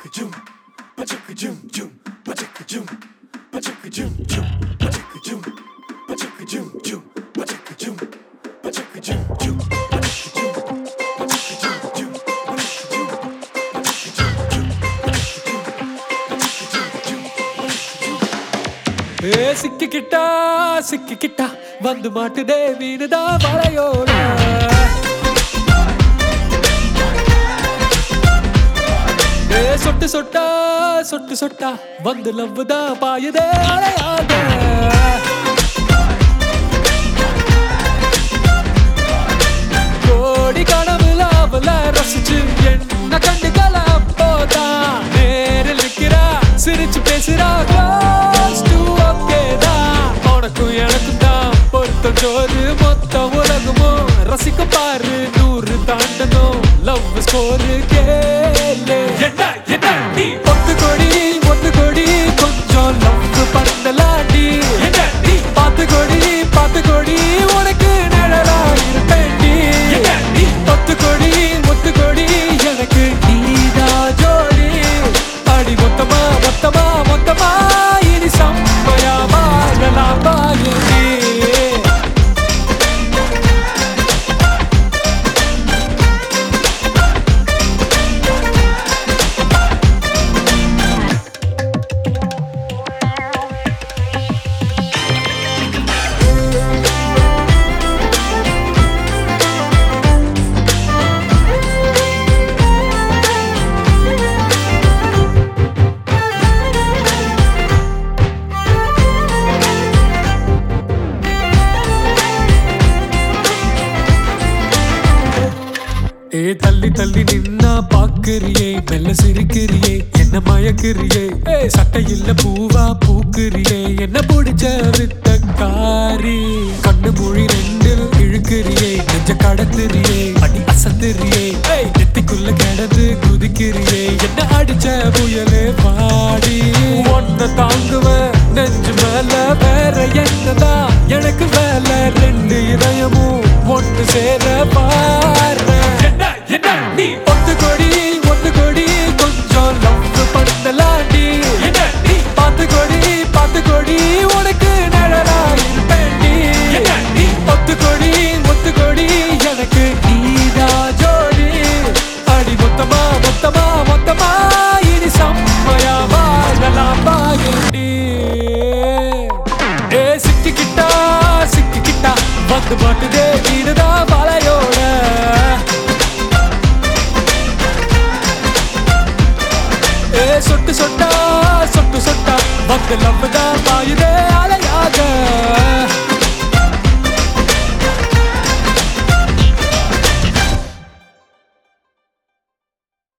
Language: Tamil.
Pachakajum, pachakajum, jum, pachakajum, pachakajum, jum, pachakajum, pachakajum, jum, pachakajum, pachakajum, jum, pachakajum, pachakajum, jum, pachakajum, pachakajum, jum, pachakajum, jum, pachakajum. ஏ சிக்கிக்கிட்டா சிக்கிக்கிட்டா வந்து மாட்டுதே மீனுதா வலையோட ஏ சொட்டு சொட்டா சொட்டு சொட்டா வந்து லவ்வுதா பாயுதே அலையாத கோடி கனவுல அவள ரசிச்சு என்ன கண்டுக்கல அப்போதான் நேரில் நிக்கிறா சிரிச்சு பேசுறா close to okay தான் உனக்கும் எனக்கும் தான் பொருத்தம் ஜோறு மொத்த உலகமும் ரசிக்க பாரு நூறு தாண்டணும் லவ் ஸ்கோரு கேளு என்ன என்ன நீ ஒத்து கொடி ஒத்து கொடி கொஞ்சம் லவ் பண்ணலாண்டி என்ன நீ பார்த்து கொடி பார்த்து கொடி உனக்கு நிழலா இருப்பேன்டி என்ன நீ ஒத்து கொடி ஒத்து கொடி எனக்கு நீதா ஜோடி அடி மொத்தமா மொத்தமா மொத்தமா இனி செம்மையா வாழலாம் பாயண்டி ஏ தள்ளி தள்ளி நின்னா பாக்குறியே மெல்ல சிரிக்கிறியே என்ன மயக்கிறியே ஏ சட்டையில்ல பூவா பூக்குறியே என்ன பிடிச்ச வித்த காரி கண்ணு மொழி ரெண்டில் இழுக்கிறியே நெஞ்ச கடத்துறியே அடி அசத்துறியே ஏய் நெத்திக்குள்ள கிடந்து குதிக்கிறியே என்ன அடிச்ச புயலே பாடி ஒன்ன தாங்குவேன் நெஞ்சு மேல வேற என்னதா எனக்கு வேலை ரெண்டு இதயமும் ஒன்று சேர பாரு என்ன என்ன நீ ஒத்து கொடி ஒத்து கொடி கொஞ்சம் லவ் பண்ணலாண்டி என்ன நீ பார்த்து கொடி பார்த்து கொடி உனக்கு நிழலா இருப்பேன்டி என்ன நீ ஒத்து கொடி ஒத்து கொடி எனக்கு நீதா ஜோடி அடி மொத்தமா மொத்தமா மொத்தமா இனி செம்மையா வாழலாம் பாயண்டி ஏ சிக்கிக்கிட்டா சிக்கிக்கிட்டா வந்து மாட்டுதே வீடுதா வலையோட ஏ சொட்டு சொட்டா சொட்டு சொட்டா வந்து லவ்வுதா பாயுதே அலையாக